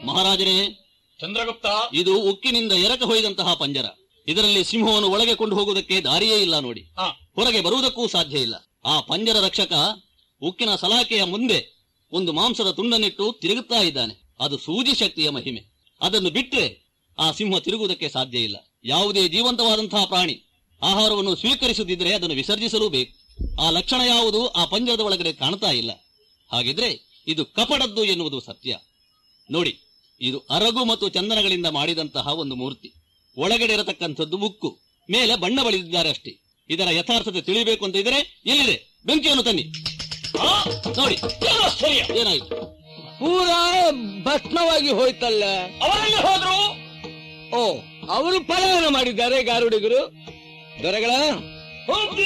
ಮಹಾರಾಜರೇ ಚಂದ್ರಗುಪ್ತ ಇದು ಉಕ್ಕಿನಿಂದ ಎರಕ ಹೊಯ್ದಂತಹ ಪಂಜರ ಇದರಲ್ಲಿ ಸಿಂಹವನ್ನು ಒಳಗೆ ಕೊಂಡು ಹೋಗುವುದಕ್ಕೆ ದಾರಿಯೇ ಇಲ್ಲ ನೋಡಿ ಆ, ಹೊರಗೆ ಬರುವುದಕ್ಕೂ ಸಾಧ್ಯ ಇಲ್ಲ ಆ ಪಂಜರ ರಕ್ಷಕ ಉಕ್ಕಿನ ಸಲಾಕೆಯ ಮುಂದೆ ಒಂದು ಮಾಂಸದ ತುಂಡನ್ನಿಟ್ಟು ತಿರುಗುತ್ತಾ ಇದ್ದಾನೆ ಅದು ಸೂಜಿ ಶಕ್ತಿಯ ಮಹಿಮೆ ಅದನ್ನು ಬಿಟ್ಟರೆ ಆ ಸಿಂಹ ತಿರುಗುವುದಕ್ಕೆ ಸಾಧ್ಯ ಇಲ್ಲ ಯಾವುದೇ ಜೀವಂತವಾದಂತಹ ಪ್ರಾಣಿ ಆಹಾರವನ್ನು ಸ್ವೀಕರಿಸುತ್ತಿದ್ರೆ ಅದನ್ನು ವಿಸರ್ಜಿಸಲೂ ಬೇಕು ಆ ಲಕ್ಷಣ ಯಾವುದು ಆ ಪಂಜರದ ಒಳಗಡೆ ಕಾಣ್ತಾ ಇಲ್ಲ ಹಾಗಿದ್ರೆ ಇದು ಕಪಡದ್ದು ಎನ್ನುವುದು ಸತ್ಯ ನೋಡಿ ಇದು ಅರಗು ಮತ್ತು ಚಂದನಗಳಿಂದ ಮಾಡಿದಂತಹ ಒಂದು ಮೂರ್ತಿ ಒಳಗಡೆ ಇರತಕ್ಕಂಥದ್ದು ಉಕ್ಕು ಮೇಲೆ ಬಣ್ಣ ಬಳಿದಿದ್ದಾರೆ ಅಷ್ಟೇ ಇದರ ಯಥಾರ್ಥತೆ ತಿಳಿಬೇಕು ಅಂತ ಇದ್ರೆ ಎಲ್ಲಿದೆ ಬೆಂಕಿಯನ್ನು ತನ್ನಿ ಆ, ನೋಡಿ ಏನು ಆಶ್ಚರ್ಯ ಏನಾಯ್ತು ಪೂರಾ ಭಸ್ಮವಾಗಿ ಹೋಯ್ತಲ್ಲ ಅವರಲ್ಲಿ ಹೋದ್ರು ಓ ಅವರು ಪಲಾಯನ ಮಾಡಿದ್ದಾರೆ ಗಾರುಡಿಗರು ದೊರೆಗಳ ಹೋಗಿ